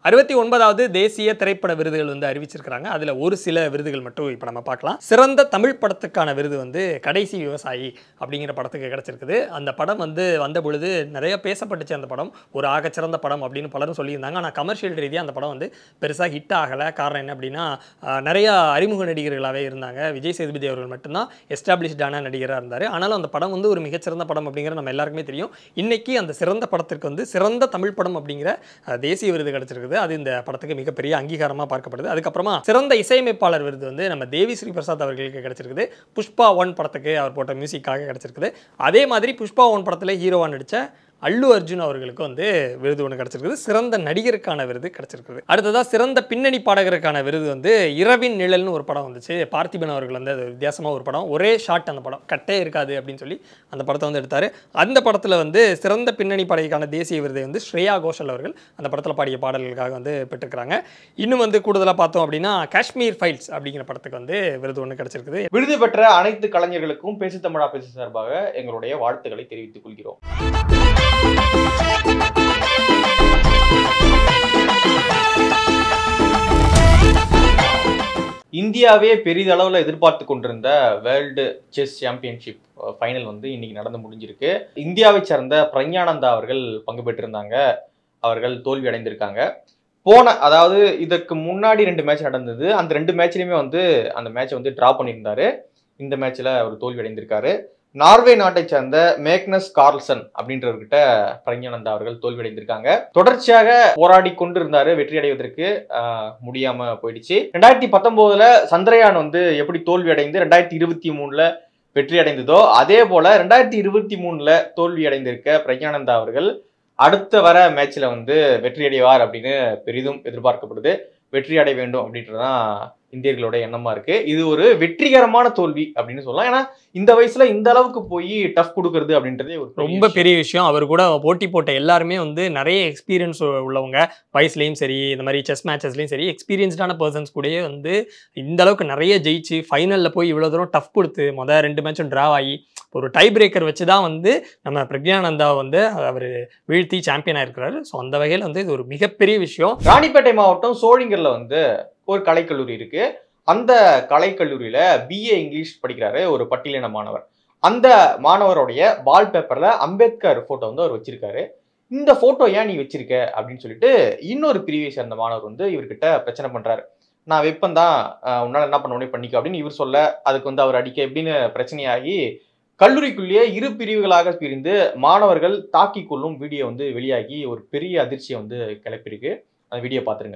அறுபத்தி ஒன்பதாவது தேசிய திரைப்பட விருதுகள் வந்து அறிவிச்சிருக்கிறாங்க அதில் ஒரு சில விருதுகள் மட்டும் இப்போ நம்ம பார்க்கலாம் சிறந்த தமிழ் படத்துக்கான விருது வந்து கடைசி விவசாயி அப்படிங்கிற படத்துக்கு கிடைச்சிருக்குது அந்த படம் வந்து வந்த பொழுது நிறைய பேசப்பட்டுச்சு அந்த படம் ஒரு ஆகச்சிறந்த படம் அப்படின்னு பலரும் சொல்லியிருந்தாங்க ஆனால் கமர்ஷியல் ரீதியாக அந்த படம் வந்து பெருசாக ஹிட் ஆகலை காரணம் என்ன அப்படின்னா ஆஹ், நிறைய அறிமுக நடிகர்களாகவே இருந்தாங்க விஜய் சேதுபதி அவர்கள் மட்டும்தான் எஸ்டாப்ளிஷ்டான நடிகராக இருந்தார் ஆனாலும் அந்த படம் வந்து ஒரு மிகச்சிறந்த படம் அப்படிங்கிற நம்ம எல்லாருக்குமே தெரியும் இன்னைக்கு அந்த சிறந்த படத்திற்கு வந்து சிறந்த தமிழ் படம் அப்படிங்கிற அஹ், தேசிய விருது கிடைச்சிருக்குது அது இந்த படத்துக்கு மிகப்பெரிய அங்கீகாரமாக பார்க்கப்படுது அதுக்கப்புறமா சிறந்த இசையமைப்பாளர் விருது வந்து நம்ம தேவி ஸ்ரீ பிரசாத் அவர்களுக்கு கிடைச்சிருக்குது புஷ்பா ஒன் படத்துக்கு அவர் போட்ட மியூசிக்காக கிடைச்சிருக்குது அதே மாதிரி புஷ்பா ஒன் படத்தில் ஹீரோவாக நடித்த அல்லு அர்ஜுன் அவர்களுக்கு வந்து விருது ஒன்று கிடைச்சிருக்குது சிறந்த நடிகருக்கான விருது கிடைச்சிருக்குது அடுத்ததாக சிறந்த பின்னணி பாடகருக்கான விருது வந்து இரவின் நிழல்னு ஒரு படம் வந்துச்சு பார்த்திபன் அவர்கள் வந்து அது வித்தியாசமாக ஒரு படம் ஒரே ஷாட் அந்த படம் கட்டே இருக்காது அப்படின்னு சொல்லி அந்த படத்தை வந்து எடுத்தார் அந்த படத்தில் வந்து சிறந்த பின்னணி பாடகிக்கான தேசிய விருதை வந்து ஸ்ரேயா கோஷல் அவர்கள் அந்த படத்தில் பாடிய பாடல்களுக்காக வந்து பெற்றிருக்கிறாங்க இன்னும் வந்து கூடுதலாக பார்த்தோம் அப்படின்னா காஷ்மீர் ஃபைல்ஸ் அப்படிங்கிற படத்துக்கு வந்து விருது ஒன்று கிடைச்சிருக்குது விருது பெற்ற அனைத்து கலைஞர்களுக்கும் பேசு தமிழா பேசு சார்பாக எங்களுடைய வாழ்த்துக்களை தெரிவித்துக் கொள்கிறோம் இந்தியாவே பெரிதளவில் எதிர்பார்த்து கொண்டிருந்த வேர்ல்டு செஸ் சாம்பியன்ஷிப் ஃபைனல் வந்து இன்னைக்கு நடந்து முடிஞ்சிருக்கு இந்தியாவை சேர்ந்த பிரஞானந்தா அவர்கள் பங்கு பெற்றிருந்தாங்க அவர்கள் தோல்வி அடைந்திருக்காங்க போன அதாவது இதற்கு முன்னாடி ரெண்டு மேட்ச் நடந்தது அந்த ரெண்டு மேட்ச்லையுமே வந்து அந்த மேட்சை வந்து டிரா பண்ணியிருந்தாரு இந்த மேட்ச்ல அவர் தோல்வி அடைந்திருக்காரு நார்வே நாட்டை சேர்ந்த மேக்னஸ் கார்ல்சன் அப்படின்றவர்கிட்ட பிரஞானந்தா அவர்கள் தோல்வி அடைந்திருக்காங்க தொடர்ச்சியாக போராடி கொண்டு இருந்தாரு வெற்றி அடைவதற்கு ஆஹ், முடியாம போயிடுச்சு ரெண்டாயிரத்தி பத்தொன்பதுல சந்திரயான் வந்து எப்படி தோல்வி அடைந்து ரெண்டாயிரத்தி இருபத்தி மூணுல வெற்றி அடைந்ததோ அதே போல ரெண்டாயிரத்தி இருபத்தி மூணுல தோல்வி அடைந்திருக்க பிரஞானந்தா அவர்கள் அடுத்த வர மேட்ச்ல வந்து வெற்றி அடைவார் அப்படின்னு பெரிதும் எதிர்பார்க்கப்படுது வெற்றி அடைய வேண்டும் அப்படின்றதுதான் இந்தியர்களோட எண்ணமா இருக்கு இது ஒரு வெற்றிகரமான தோல்வி அப்படின்னு சொல்லலாம் ஏன்னா இந்த வயசுல இந்த அளவுக்கு போய் டஃப் கொடுக்கறது அப்படின்றதே ஒரு பெரிய ரொம்ப பெரிய விஷயம் அவர் கூட போட்டி போட்ட எல்லாருமே வந்து நிறைய எக்ஸ்பீரியன்ஸ் உள்ளவங்க வயசுலேயும் சரி இந்த மாதிரி செஸ் மேட்சஸ்லையும் சரி எக்ஸ்பீரியன்ஸ்டான பர்சன்ஸ் கூடயே வந்து இந்த அளவுக்கு நிறைய ஜெயிச்சு ஃபைனலில் போய் இவ்வளோ தூரம் டஃப் கொடுத்து மொதல் ரெண்டு மேட்சும் ட்ரா ஆகி ஒரு டை பிரேக்கர் வச்சு தான் வந்து நம்ம பிரக்ஞானந்தா வந்து அவர் வீழ்த்தி சாம்பியனாக இருக்கிறாரு ஸோ அந்த வகையில் வந்து இது ஒரு மிகப்பெரிய விஷயம் ராணிப்பேட்டை மாவட்டம் சோழிங்கர்ல வந்து ஒரு கலைக்கல்லூரி இருக்கு அந்த கலைக்கல்லூரியில பிஏ இங்கிலீஷ் படிக்கிறாரு ஒரு பட்டியலின மாணவர் அந்த மாணவருடைய வால்பேப்பர்ல அம்பேத்கர் போட்டோ வந்து அவர் வச்சிருக்காரு இந்த போட்டோ ஏன் நீ வச்சிருக்க அப்படின்னு சொல்லிட்டு இன்னொரு பிரிவை சேர்ந்த மாணவர் வந்து இவர்கிட்ட பிரச்சனை பண்றாரு நான் வெப்பம் தான் உன்னால என்ன பண்ண உடனே பண்ணிக்க அப்படின்னு இவர் சொல்ல அதுக்கு வந்து அவர் அடிக்க எப்படின்னு பிரச்சனையாகி கல்லூரிக்குள்ளேயே இரு பிரிவுகளாக பிரிந்து மாணவர்கள் தாக்கிக் கொள்ளும் வீடியோ வந்து வெளியாகி ஒரு பெரிய அதிர்ச்சியை வந்து கிளப்பியிருக்கு அந்த வீடியோ பார்த்துருங்க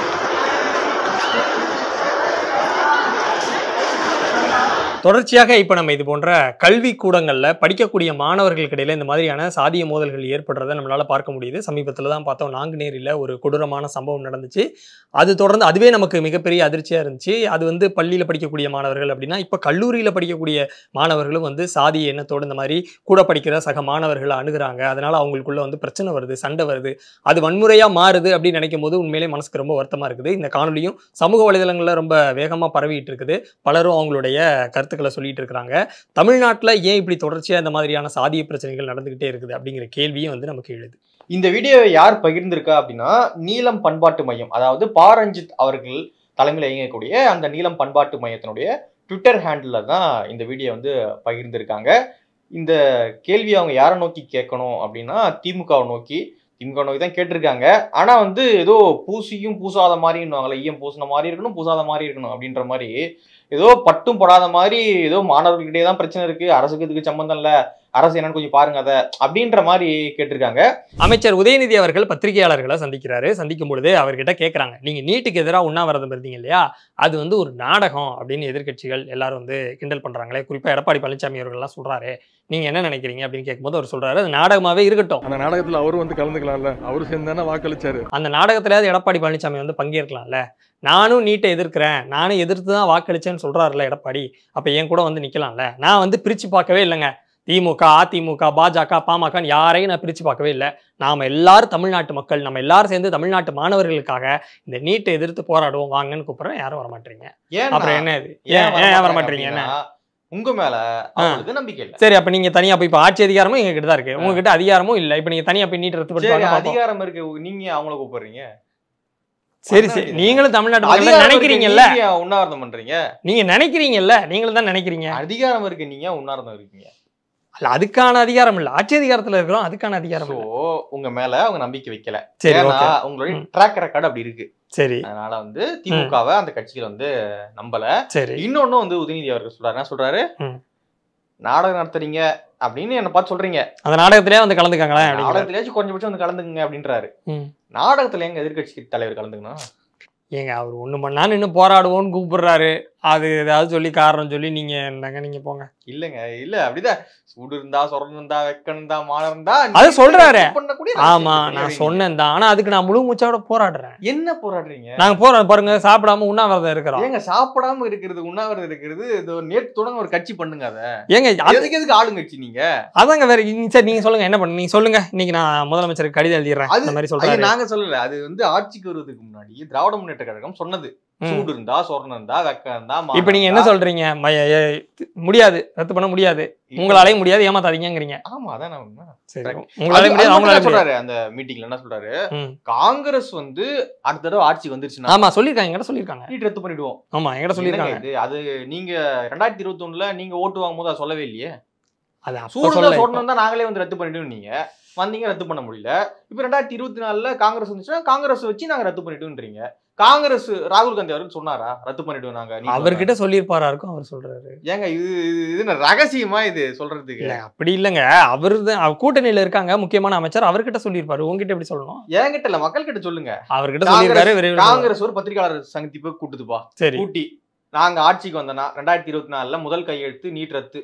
தொடர்ச்சியாக இப்போ நம்ம இது போன்ற கல்வி கூடங்களில் படிக்கக்கூடிய மாணவர்களுக்கு இடையில இந்த மாதிரியான சாதிய மோதல்கள் ஏற்படுறதை நம்மளால பார்க்க முடியுது சமீபத்தில் தான் பார்த்தோம் நாங்குநேரியில் ஒரு கொடூரமான சம்பவம் நடந்துச்சு அது தொடர்ந்து அதுவே நமக்கு மிகப்பெரிய அதிர்ச்சியாக இருந்துச்சு அது வந்து பள்ளியில் படிக்கக்கூடிய மாணவர்கள் அப்படின்னா இப்போ கல்லூரியில் படிக்கக்கூடிய மாணவர்களும் வந்து சாதி எண்ணத்தோடு இந்த மாதிரி கூட படிக்கிற சக மாணவர்களை அணுகுறாங்க அதனால அவங்களுக்குள்ள வந்து பிரச்சனை வருது சண்டை வருது அது வன்முறையாக மாறுது அப்படின்னு நினைக்கும் போது உண்மையிலே மனசுக்கு ரொம்ப வருத்தமாக இருக்குது இந்த காணொலியும் சமூக வலைதளங்களில் ரொம்ப வேகமாக பரவிட்டு இருக்குது பலரும் அவங்களுடைய கருத்துக்களை சொல்லிட்டு இருக்கிறாங்க தமிழ்நாட்டில் ஏன் இப்படி தொடர்ச்சியாக இந்த மாதிரியான சாதிய பிரச்சனைகள் நடந்துகிட்டே இருக்குது அப்படிங்கிற கேள்வியும் வந்து நமக்கு எழுது இந்த வீடியோவை யார் பகிர்ந்திருக்கா அப்படின்னா நீலம் பண்பாட்டு மையம் அதாவது பாரஞ்சித் அவர்கள் தலைமையில் இயங்கக்கூடிய அந்த நீலம் பண்பாட்டு மையத்தினுடைய ட்விட்டர் ஹேண்டில் தான் இந்த வீடியோ வந்து பகிர்ந்திருக்காங்க இந்த கேள்வி அவங்க யாரை நோக்கி கேட்கணும் அப்படின்னா திமுகவை நோக்கி திமுக நோக்கி தான் கேட்டிருக்காங்க ஆனா வந்து ஏதோ பூசியும் பூசாத மாதிரின்னுவாங்களே ஈயம் பூசின மாதிரி இருக்கணும் பூசாத மாதிரி இருக்கணும் அப்படின்ற மாதிரி ஏதோ பட்டும் படாத மாதிரி ஏதோ மாணவர்களிடையே தான் பிரச்சனை இருக்கு அரசுக்கு இதுக்கு சம்பந்தம் இல்ல அரசு என்னன்னு கொஞ்சம் பாருங்க அதை அப்படின்ற மாதிரி கேட்டிருக்காங்க அமைச்சர் உதயநிதி அவர்கள் பத்திரிகையாளர்களை சந்திக்கிறாரு சந்திக்கும் பொழுது அவர்கிட்ட கேட்குறாங்க நீங்கள் நீட்டுக்கு எதிராக உண்ணாவிரதம் இருந்தீங்க இல்லையா அது வந்து ஒரு நாடகம் அப்படின்னு எதிர்க்கட்சிகள் எல்லாரும் வந்து கிண்டல் பண்ணுறாங்களே குறிப்பாக எடப்பாடி பழனிசாமி அவர்கள்லாம் சொல்கிறாரு நீங்கள் என்ன நினைக்கிறீங்க அப்படின்னு கேட்கும்போது அவர் சொல்கிறாரு அது நாடகமாகவே இருக்கட்டும் அந்த நாடகத்துல அவரும் வந்து கலந்துக்கலாம்ல அவரு சேர்ந்து தானே வாக்களிச்சாரு அந்த நாடகத்திலேயாவது எடப்பாடி பழனிசாமி வந்து பங்கேற்கலாம்ல நானும் நீட்டை எதிர்க்கிறேன் நானும் எதிர்த்து தான் வாக்களிச்சேன்னு சொல்கிறாருல எடப்பாடி அப்போ என் கூட வந்து நிற்கலாம்ல நான் வந்து பிரித்து பார்க்கவே இல்லைங்க திமுக அதிமுக பாஜக பாமக யாரையும் நான் பிரித்து பார்க்கவே இல்லை நாம எல்லாரும் தமிழ்நாட்டு மக்கள் நம்ம எல்லாரும் சேர்ந்து தமிழ்நாட்டு மாணவர்களுக்காக இந்த நீட்டை எதிர்த்து போராடுவோம் வாங்கன்னு கூப்பிடுறேன் யாரும் வர மாட்டீங்க ஏன் அப்புறம் என்ன இது ஏன் ஏன் வர மாட்டீங்க என்ன உங்க மேல அவங்களுக்கு நம்பிக்கை இல்ல சரி அப்ப நீங்க தனியா போய் இப்ப ஆட்சி அதிகாரமும் எங்க கிட்ட தான் இருக்கு உங்ககிட்ட அதிகாரமும் இல்ல இப்ப நீங்க தனியா போய் நீட் ரத்து சரி பண்ணி அதிகாரம் இருக்கு நீங்க அவங்கள கூப்பிடுறீங்க சரி பண்ண சரி வேண்டியது. நீங்களும் தமிழ்நாட்டு மக்கள் அதிகாரம் இருக்கு, நினைக்கிறீங்கல்ல நீங்க ஏன் உண்ணாவிரதம் பண்றீங்க நீங்க நினைக்கிறீங்கல்ல நீங்களும் தான் நினைக்கிறீங்க அதிகாரம் இருக்கு நீங்க ஏன் உண்ணாவிரதம் இருக்கீங்க இல்ல அதுக்கான அதிகாரம் இல்ல ஆட்சி அதிகாரத்துல இருக்கிறோம் அதுக்கான அதிகாரம் சோ இல்ல உங்க மேல அவங்க நம்பிக்கை வைக்கல சரி ஏன்னா ஓகே உங்களுடைய ம். ட்ராக் ரெக்கார்டு அப்படி இருக்கு சரி அதனால வந்து திமுகவை அந்த கட்சிகள் வந்து நம்பல சரி இன்னொன்னு வந்து உதயநிதி அவர்கள் சொல்றாரு என்ன சொல்றாரு ம். நாடகம் நடத்துறீங்க அப்படின்னு என்ன பார்த்து சொல்றீங்க அந்த நாடகத்திலே வந்து கலந்துக்காங்களேன் அப்படிங்கிற நாடகத்திலேயாச்சும் கொஞ்சபட்சம் வந்து கலந்துக்குங்க அப்படின்றாரு ம். நாடகத்துல எங்க எதிர்க்கட்சி தலைவர் கலந்துக்கணும் ஏங்க அவர் ஒண்ணு பண்ணான்னு இன்னும் போராடுவோம்னு கூப்பிடுறாரு அது ஏதாவது சொல்லி காரணம் சொல்லி நீங்க என்னங்க நீங்க போங்க இல்லங்க இல்ல அப்படிதான் சூடு இருந்தா சொரணம் இருந்தா வெக்கம் இருந்தா மானம் இருந்தா அது நீங்க சொல்றாரு. பண்ணக்கூடிய ஆமா ரகசியத்தை நான் தெரியாதீங்க. சொன்னேன் தான் ஆனா அதுக்கு நான் முழு மூச்சோட போராடுறேன் என்ன போராடுறீங்க நாங்க போறோம் பாருங்க சாப்பிடாம உண்ணாவிரதம் இருக்கிறோம் ஏங்க சாப்பிடாம இருக்கிறது உண்ணாவிரதம் இருக்கிறது இது ஒரு நேற்று தொடங்க ஒரு கட்சி பண்ணுங்க அத ஏங்க அது- எதுக்கு எதுக்கு ஆளுங்கட்சி நீங்க அதாங்க வேற இனி- சரி நீங்க சொல்லுங்க என்ன பண்ணு நீங்க சொல்லுங்க இன்னைக்கு நான் முதலமைச்சருக்கு கடிதம் எழுதிடுறேன் அது- அந்த மாதிரி ஐயா சொல்றாரு நாங்க சொல்லல அது வந்து ஆட்சிக்கு வருவதுக்கு முன்னாடி திராவிட முன்னேற்ற கழகம் சொன்னது ம். சூடு இருந்தா சொரணம் இருந்தா வெக்கம் இருந்தா மானம் இப்ப நீங்க என்ன இருந்தா- சொல்றீங்க ம- ஏ- முடியாது ரத்து பண்ண முடியாது உங்களாலையும் முடியாது ஏமாத்தாதீங்கங்கிறீங்க ஆமா அதான் நான் உண்மை. சரி Correct. உங்களாலையும் அது- முடியாது அது மட்டும் அவங்களால என்ன முடியாது சொல்றாரு அந்த மீட்டிங்ல என்ன சொல்றாரு ம். காங்கிரஸ் வந்து அடுத்த தடவை ஆட்சி வந்துருச்சுன்னா ஆமா சொல்லிருக்காங்க என்கிட்ட சொல்லிருக்காங்க நீட் ரத்து பண்ணிடுவோம் ஆமா என்கிட்ட சொல்லிருக்காங்க என்னங்க இது அது நீங்க ரெண்டாயிரத்தி இருபத்தி ஒண்ணுல நீங்க ஓட்டு வாங்கும் போது அதை சொல்லவே இல்லையே அது அப்ப சூடு சொல்ல தான் சொன்னோம் தான் நாங்களே வந்து ரத்து பண்ணிட்டோம் நீங்க வந்தீங்க ரத்து பண்ண முடியல இப்ப ரெண்டாயிரத்தி இருபத்தி நாலுல காங்கிரஸ் வந்துச்சுன்னா காங்கிரஸ் வச்சு நாங்க ரத்து பண்ணிட்டோம்ன்றீங்க காங்கிரஸ் ராகுல் காந்தி அவர்கள் சொன்னாரா ரத்து பண்ணிடுவோம் நாங்க நீங்க அவர்கிட்ட சொல்லியிருப்பாரா இருக்கும் அவர் சொல்றாரு ஏங்க இது இது இது என்ன ரகசியமா இது சொல்றதுக்கு இல்ல அப்படி இல்லங்க அவரு தான் அவர் கூட்டணியில இருக்காங்க முக்கியமான அமைச்சர் அவர்கிட்ட சொல்லியிருப்பாரு உங்ககிட்ட எப்படி சொல்லணும் என்கிட்ட இல்ல மக்கள் கிட்ட சொல்லுங்க அவர்கிட்ட சொல்லியிருக்காரு விரைவில் சொல்லுவாரு. காங்கிரஸ் ஒரு பத்திரிகையாளர் சந்திப்பு கூட்டுதுப்பா சரி கூட்டி நாங்க ஆட்சிக்கு வந்தனா ரெண்டாயிரத்தி இருபத்தி நாலுல முதல் கையெழுத்து நீட் ரத்து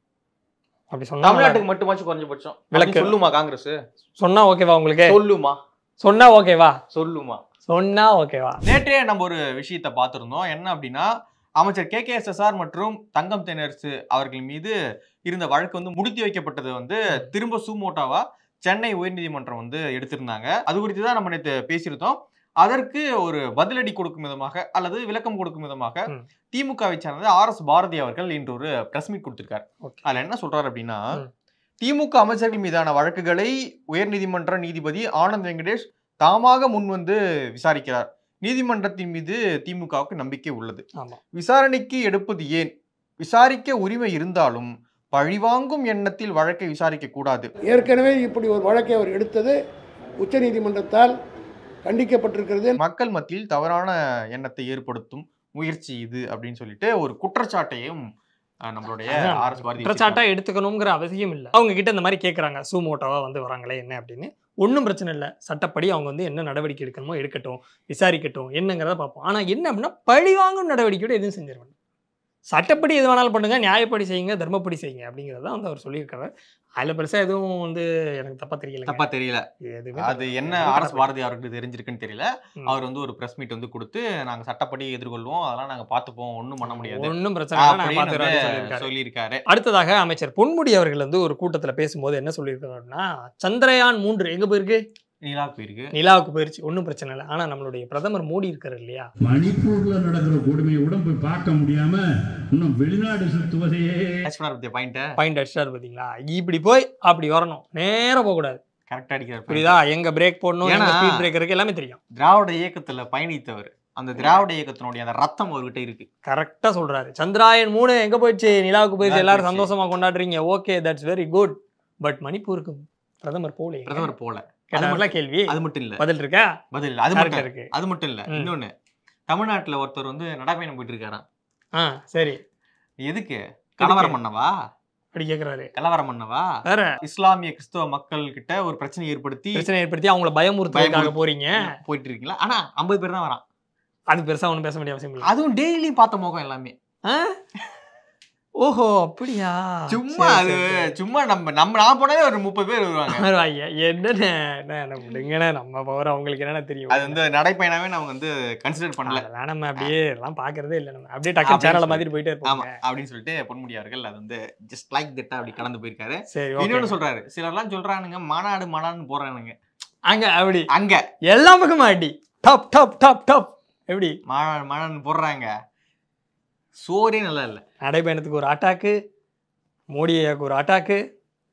அப்படி சொன்னா தமிழ்நாட்டுக்கு மட்டுமாச்சும் குறைஞ்சபட்சம் விளக்கு. விளக்கு சொல்லுமா காங்கிரஸ் சொன்னா ஓகேவா உங்களுக்கு சொல்லுமா சொன்னா ஓகேவா சொல்லுமா சொன்னா ஓகேவா நேற்றே நம்ம ஒரு விஷயத்தை பார்த்திருந்தோம் என்ன அப்படின்னா அமைச்சர் கே கே மற்றும் தங்கம் தென்னரசு அவர்கள் மீது இருந்த வழக்கு வந்து முடித்து வைக்கப்பட்டது வந்து திரும்ப சூமோட்டாவா சென்னை உயர்நீதிமன்றம் வந்து எடுத்திருந்தாங்க அது குறித்து தான் நம்ம நேற்று பேசியிருந்தோம் அதற்கு ஒரு பதிலடி கொடுக்கும் விதமாக அல்லது விளக்கம் கொடுக்கும் விதமாக ம். திமுகவை சார்ந்த ஆர் எஸ் பாரதி அவர்கள் இன்று ஒரு பிரஸ் மீட் கொடுத்திருக்காரு Okay. அதுல என்ன சொல்றாரு அப்படின்னா ம். திமுக அமைச்சர்கள் மீதான வழக்குகளை உயர்நீதிமன்ற நீதிபதி ஆனந்த் வெங்கடேஷ் தாமாக முன் வந்து விசாரிக்கிறார் நீதிமன்றத்தின் மீது திமுகவுக்கு நம்பிக்கை உள்ளது ஆமா விசாரணைக்கு எடுப்பது ஏன் விசாரிக்க உரிமை இருந்தாலும் பழிவாங்கும் எண்ணத்தில் வழக்கை விசாரிக்க கூடாது ஏற்கனவே இப்படி ஒரு வழக்கை அவர் எடுத்தது உச்சநீதிமன்றத்தால் கண்டிக்கப்பட்டிருக்கிறது மக்கள் மத்தியில் தவறான எண்ணத்தை ஏற்படுத்தும் முயற்சி இது அப்படின்னு சொல்லிட்டு ஒரு குற்றச்சாட்டையும் அஹ், நம்மளுடைய அதான், ஆர் எஸ் பாரதி குற்றச்சாட்டா எடுத்துக்கணுங்கிற அவசியம் இல்லை அவங்க கிட்ட இந்த மாதிரி கேட்குறாங்க சூமோட்டோவா வந்து வராங்களே என்ன அப்படின்னு ஒன்றும் பிரச்சனை இல்லை சட்டப்படி அவங்க வந்து என்ன நடவடிக்கை எடுக்கணுமோ எடுக்கட்டும் விசாரிக்கட்டும் என்னங்கிறத பார்ப்போம் ஆனால் என்ன அப்படின்னா பழிவாங்கும் நடவடிக்கையோட எதுவும் செஞ்சிட வேண்டாம் சட்டப்படி எது வேணாலும் பண்ணுங்க நியாயப்படி செய்யுங்க தர்மப்படி செய்யுங்க அப்படிங்கிறத வந்து அவர் சொல்லியிருக்காரு அதில் பெருசாக எதுவும் வந்து எனக்கு தப்பா தெரியல தப்பா தெரியல எதுவுமே அது என்ன எதுவும் ஆர் எஸ் தப்பா பாரதி அவருக்கு தெரிஞ்சிருக்குன்னு தெரியல ம். அவர் வந்து ஒரு பிரஸ் மீட் வந்து கொடுத்து நாங்க சட்டப்படி எதிர்கொள்வோம் அதெல்லாம் நாங்க பாத்துப்போம் ஒண்ணும் பண்ண முடியாது ஒன்றும் பிரச்சனை இல்லை நாங்கள் அப்படின்னு பார்த்துக்கிறோம் வந்து சொல்லியிருக்காரு சொல்லியிருக்காரு அடுத்ததாக அமைச்சர் பொன்முடி அவர்கள் வந்து ஒரு கூட்டத்துல பேசும்போது என்ன சொல்லியிருக்காருன்னா சந்திரயான் மூன்று எங்க போயிருக்கு நீலா போயிருக்கு நிலாவுக்கு போயிருச்சு ஒன்றும் பிரச்சனை இல்லை ஆனா நம்மளுடைய பிரதமர் மோடி இருக்காரு இல்லையா மணிப்பூர்ல நடக்கிற கொடுமையை கூட போய் பார்க்க முடியாம இன்னும் வெளிநாடு சுத்துவதையே டச் பண்ண பத்திய பாயிண்ட பாயிண்ட் அடிச்சாரு பாத்தீங்களா இப்படி போய் அப்படி வரணும் நேரா போக கூடாது கரெக்டா அடிக்கிறார் புரியுதா எங்க பிரேக் போடணும் எங்க ஏன்னா- ஸ்பீட் பிரேக் இருக்கு எல்லாமே தெரியும் திராவிட இயக்கத்துல பயணித்தவர் அந்த திராவிட இயக்கத்தினுடைய அந்த ரத்தம் அவர்கிட்ட இருக்கு கரெக்டா சொல்றாரு சந்திராயன் மூணு எங்க போயிடுச்சு நிலாவுக்கு போயிடுச்சு நிலா எல்லாரும் போயிடுச்சு. சந்தோஷமா கொண்டாடுறீங்க okay that's very good but மணிப்பூருக்கு பிரதமர் போலே பிரதமர் போல கேட்டாங்களா கேள்வி அது மட்டும் இல்ல பதில் இருக்கா பதில் இல்ல. அது Correct மட்டும் இருக்கு அது மட்டும் இல்ல ம். இன்னொன்னு தமிழ்நாட்டுல ஒருத்தர் வந்து நடைபயணம் போயிட்டு இருக்காராம் ஆ சரி எதுக்கு கலவரம் பண்ணவா அப்படி கேக்குறாரு கலவரம் பண்ணவா வேற இஸ்லாமிய கிறிஸ்தவ மக்கள் கிட்ட ஒரு பிரச்சனை ஏற்படுத்தி பிரச்சனை ஏற்படுத்தி அவங்கள பயமுறுத்துறதுக்காக பயமுறுத்து- போறீங்க போயிட்டு இருக்கீங்களா ஆனா ஐம்பது பேர் தான் வரான் அது பெருசா ஒண்ணும் பேச வேண்டிய அவசியம் இல்லை அதுவும் டெய்லியும் பார்த்த முகம் எல்லாமே ஓஹோ அப்படியா சும்மா சரி, அது சரி, சரி. சும்மா நம்ம நம்ம நான் போனாலே ஒரு முப்பது பேர் வருவாங்க பரவாயில்ல. என்னண்ணே என்ன என்ன விடுங்கண்ணே நம்ம பவர் அவங்களுக்கு என்னென்ன தெரியும் அது வந்து நடைப்பயணமே நம்ம வந்து கன்சிடர் பண்ணல அதெல்லாம் நம்ம அப்படியே எல்லாம் பாக்குறதே இல்லை நம்ம அப்படியே டக்கு அப்படின்னு சேனல சொல்லி- மாதிரி போயிட்டே ஆமா இருப்போம் அப்படின்னு சொல்லிட்டு பொன்முடி அவர்கள் அது வந்து ஜஸ்ட் லைக் தட்டா அப்படி கடந்து போயிருக்காரு சரி இன்னொன்னு ஓகே சொல்றாரு சிலர்லாம் சொல்றானுங்க மாநாடு மாநாடுன்னு போறானுங்க அங்க அப்படி அங்க எல்லா பக்கமும் அடி டாப் டாப் டாப் டாப் எப்படி மாநாடு மாநாடுன்னு போடுறாங்க சோறே நல்லா இல்ல நடைபயணத்துக்கு ஒரு அட்டாக்கு மோடி ஐயாக்கு ஒரு அட்டாக்கு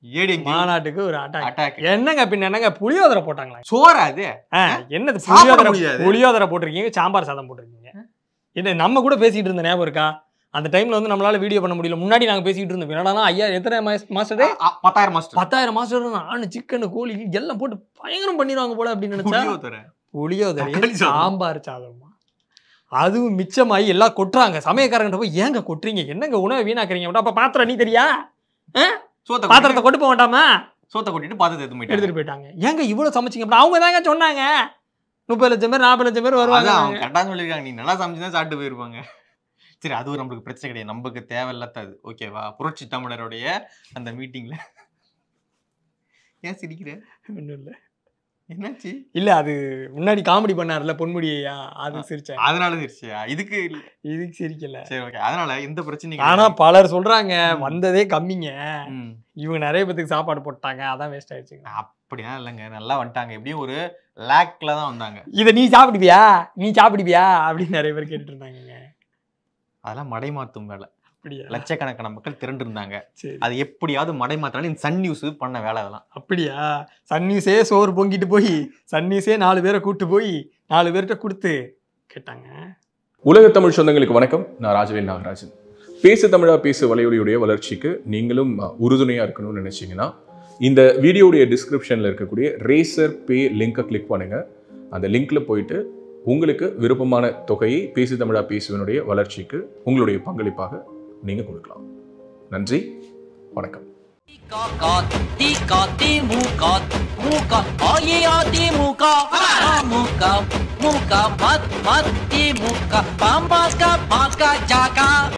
ஏடிஎம் மாநாட்டுக்கு ஒரு அட்டாக் அட்டாக் என்னங்க பின்ன என்னங்க புளியோதரை போட்டாங்களா சோறா அது ஆ, என்னது சாப்பிட புளியோதரை முடியாது. புளியோதரை போட்டிருக்கீங்க சாம்பார் சாதம் போட்டிருக்கீங்க என்ன நம்ம கூட பேசிட்டு இருந்த ஞாபகம் இருக்கா அந்த டைம்ல வந்து நம்மளால வீடியோ பண்ண முடியல முன்னாடி நாங்க பேசிட்டு இருந்தோம் என்னடா ஐயா எத்தனை மாஸ்டர் அ, பத்தாயிரம் மாஸ்டர் பத்தாயிரம் மாஸ்டர் நானு சிக்கன் கோழி எல்லாம் போட்டு பயங்கரம் பண்ணிடுவாங்க போல அப்படின்னு நினைச்சா புளியோதரை. புளியோதரை தக்காளி சாதம். சாம்பார் சாதமா அதுவும் மிச்சமாயி எல்லாம் கொட்டுறாங்க சமயக்காரங்கிட்ட போய் ஏங்க கொட்டுறீங்க என்னங்க உணவை வீணாக்குறீங்க அப்ப பாத்திரம் நீ தெரியா சோத்தை பாத்திரத்தை கொட்டிட்டு- கொண்டு போக வேண்டாமா சோத்தை கொட்டிட்டு பாத்திரத்தை எடுத்து போயிட்டாங்க. எடுத்துட்டு போயிட்டாங்க ஏங்க இவ்வளவு சமைச்சிங்க அப்புறம் அவங்க தாங்க சொன்னாங்க முப்பது லட்சம் பேர் நாற்பது லட்சம் பேர் வருவாங்க அதான் அவங்க கரெக்டா சொல்லிருக்காங்க நீ நல்லா சமைச்சுதான் சாப்பிட்டு போயிருப்பாங்க சரி அது ஒரு நம்மளுக்கு பிரச்சனை கிடையாது நமக்கு தேவையில்லாத அது ஓகேவா புரட்சி தமிழருடைய அந்த மீட்டிங்ல ஏன் சிரிக்கிற ஒண்ணும் இல்ல என்னாச்சு இல்ல அது முன்னாடி காமெடி பண்ணார்ல பொன்முடியா அது சிரிச்சேன் அதனால சிரிச்சியா இதுக்கு இல்ல இதுக்கு சிரிக்கல சரி ஓகே அதனால எந்த பிரச்சனையும் ஆனா கிடையாது. பலர் சொல்றாங்க ம். வந்ததே கம்மிங்க ம். இவங்க நிறைய பேத்துக்கு சாப்பாடு போட்டாங்க அதான் வேஸ்ட் ஆயிடுச்சுங்க அப்படிலாம் இல்லைங்க நல்லா வந்துட்டாங்க எப்படியும் ஒரு லேக்ல தான் வந்தாங்க இத நீ சாப்பிடுவியா நீ சாப்பிடுவியா அப்படின்னு நிறைய பேர் கேட்டுட்டு இருந்தாங்க அதெல்லாம் மடைமாத்தும் வேலை அப்படியா லட்சக்கணக்கான மக்கள் திரண்டு இருந்தாங்க சரி அது எப்படியாவது மடைமாத்தினாலும் இந்த சன் நியூஸ் பண்ண வேலை அதெல்லாம் அப்படியா சன் நியூஸே சோறு பொங்கிட்டு போய் சன் நியூஸே நாலு பேரை கூட்டு போய் நாலு பேர்கிட்ட கொடுத்து கேட்டாங்க உலக தமிழ் சொந்தங்களுக்கு வணக்கம் நான் ராஜவேல் நாகராஜன் பேசு தமிழா பேசு வலையொலியுடைய வளர்ச்சிக்கு நீங்களும் உறுதுணையாக இருக்கணும்னு நினச்சிங்கன்னா இந்த வீடியோடைய டிஸ்கிரிப்ஷனில் இருக்கக்கூடிய ரேசர் பே லிங்கை கிளிக் பண்ணுங்கள் அந்த லிங்க்ல போயிட்டு உங்களுக்கு விருப்பமான தொகையை பேசு தமிழா பேசுவனுடைய வளர்ச்சிக்கு உங்களுடைய பங்களிப்பாக நீங்கள் கொடுக்கலாம் நன்றி வணக்கம் Got the got the muka muka oh yeah the muka ah muka muka mat mat the muka pampas ka maka jaka